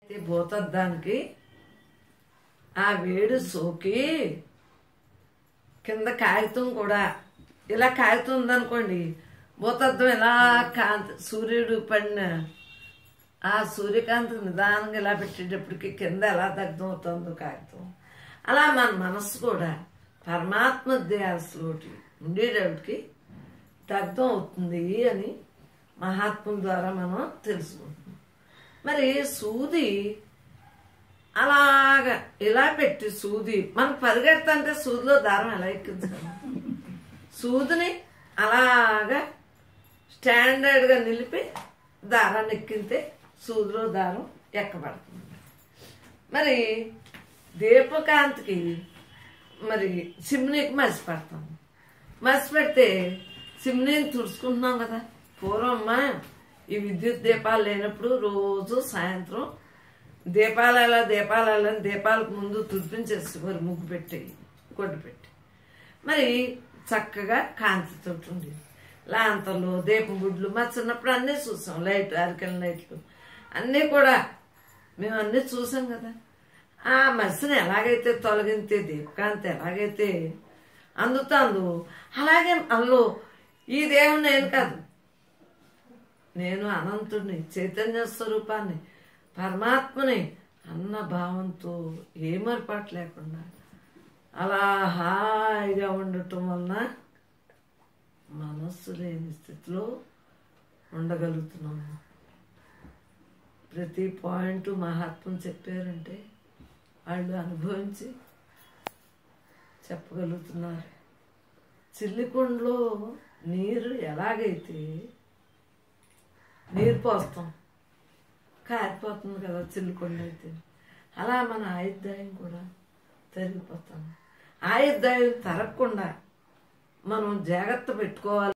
అయితే భూతద్దానికి ఆ వేడి సోకి కింద కాగితం కూడా ఇలా కాగితం ఉందనుకోండి భూతద్దం ఇలా కాంతి సూర్యుడు పడిన ఆ సూర్యకాంతి నిదానంగా ఇలా పెట్టేటప్పటికి కింద ఎలా దగ్ధం అవుతుందో కాగితం అలా మన మనసు కూడా పరమాత్మ ధ్యాసలోటి ఉండేటప్పటికి దగ్ధం అవుతుంది అని మహాత్ముల ద్వారా మనం తెలుసుకుంటున్నాం మరి సూది అలాగా ఇలా పెట్టి సూది మనం పరిగెడుతుంటే సూదిలో దారం ఎలా ఎక్కించాలి సూదిని అలాగా స్టాండర్డ్గా నిలిపి దారాన్ని ఎక్కింతే సూదిలో దారం ఎక్కబడుతుంది మరి దీపకాంతికి మరి సిమ్నీకి మసి పెడతాం మసి పెడితే సిమ్నీని తుడుచుకుంటున్నాం కదా పూర్వమ్మ ఈ విద్యుత్ దీపాలు లేనప్పుడు రోజు సాయంత్రం దీపాలలో దీపాలని దీపాలకు ముందు తుడిపించేసి మరి ముగ్గు పెట్టి గొడ్డు పెట్టి మరి చక్కగా కాంతితో ఉండేది లాంతలు దీపం గుడ్లు మా చిన్నప్పుడు అన్నీ చూసాం లైట్ అరికెల లైట్లు అన్నీ కూడా మేము అన్నీ చూసాం కదా ఆ మసిని ఎలాగైతే తొలగింతే దీపకాంతి ఎలాగైతే అందుతాందో అలాగే అందులో ఈ దేవుడు నేను కాదు నేను అనంతుడిని చైతన్య స్వరూపాన్ని పరమాత్మని అన్న భావంతో ఏమర్పాటు లేకుండా అలా హాయిగా ఉండటం వలన మనస్సు లేని స్థితిలో ఉండగలుగుతున్నాము ప్రతి పాయింట్ మహాత్ములు చెప్పారంటే వాళ్ళు అనుభవించి చెప్పగలుగుతున్నారు చిల్లికొండలో నీరు ఎలాగైతే నీరు పోస్తాం కారిపోతుంది కదా చిల్లికొండ అయితే అలా మన ఆయుర్దాయం కూడా తరిగిపోతాం ఆయుర్దాయం తరగకుండా మనం జాగ్రత్త పెట్టుకోవాలి